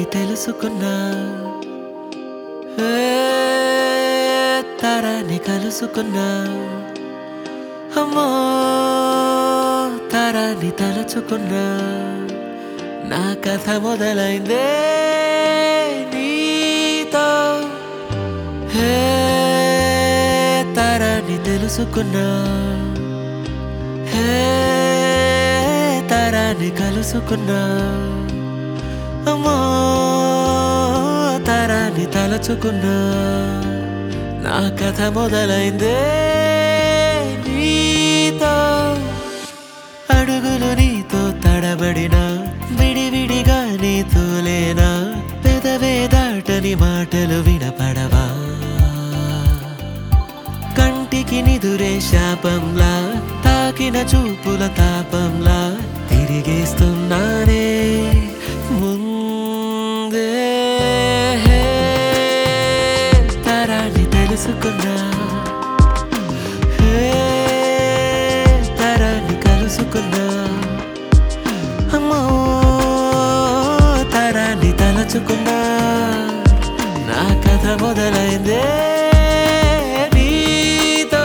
తెలుసుకున్నా ఏ తరాన్ని కలుసుకున్నా అమ్మో తరాన్ని తలుచుకున్నా నా కథ మొదలైందే నీతో హే తరాన్ని తెలుసుకున్నా హే తరాన్ని కలుసుకున్నా అమ్మో తరాన్ని తలచుకున్నా నా కథ మొదలైందే నీతో అడుగులు నీతో తడబడిన విడివిడిగా నీతో లేనా పెదవే దాటని మాటలు వినపడవా కంటికి నిదురే శాపంలా తాకిన చూపుల తాపంలా తిరిగేస్తున్నానే ముందే తరాన్ని తెలుసుకున్నా హే, తరాన్ని కలుసుకున్నా అమ్మో తరాన్ని తలచుకున్నా నా కథ మొదలైందే నీతో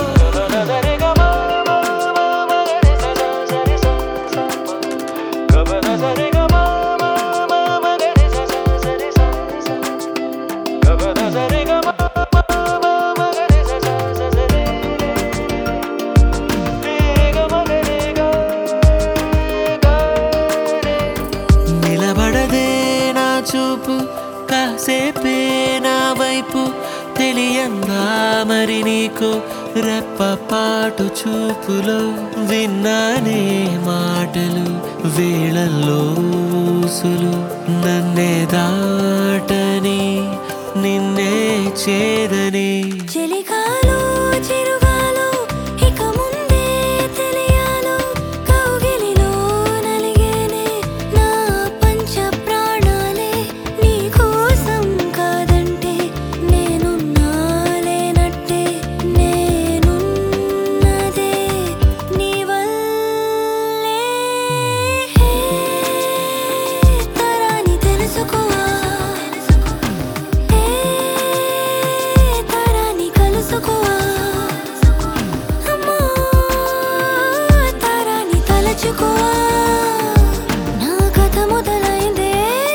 నిలబడదే నా చూపు కాసేపే నా వైపు తెలియందా మరి నీకు రెప్పపాటు చూపులో విన్నానే మాటలు వేళల్లో ఊసులు నన్నే దాటని నిన్నే చేరని చెలికాలు చిరుగాలు ఇక ముందే తెలియాలో కౌగిలిలో నలిగేనే నా పంచ ప్రాణాలే నీ కోసం కాదంటే నేను నాలేనట్టే నేనున్నదే నీ వల్లే తరాని తెలుసుకోవా ఏ తరాని కలుసుకోవా అమ్మో తరాని తలచుకోవా నా కథ మొదలైందే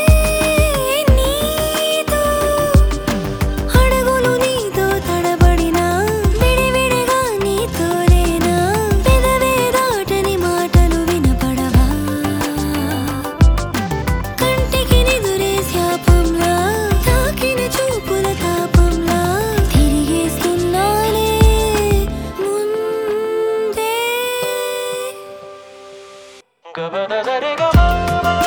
నీతో అడుగులు నీతో తడబడినా విడివిడిగా నీతో లేనా పెదవే దాటని మాటలు వినపడవా కంటికి నిదురే శాపంలా తాకిన చూపుల తాపంలా తిరిగేస్తున్నానే ముందే గబదదరి గమ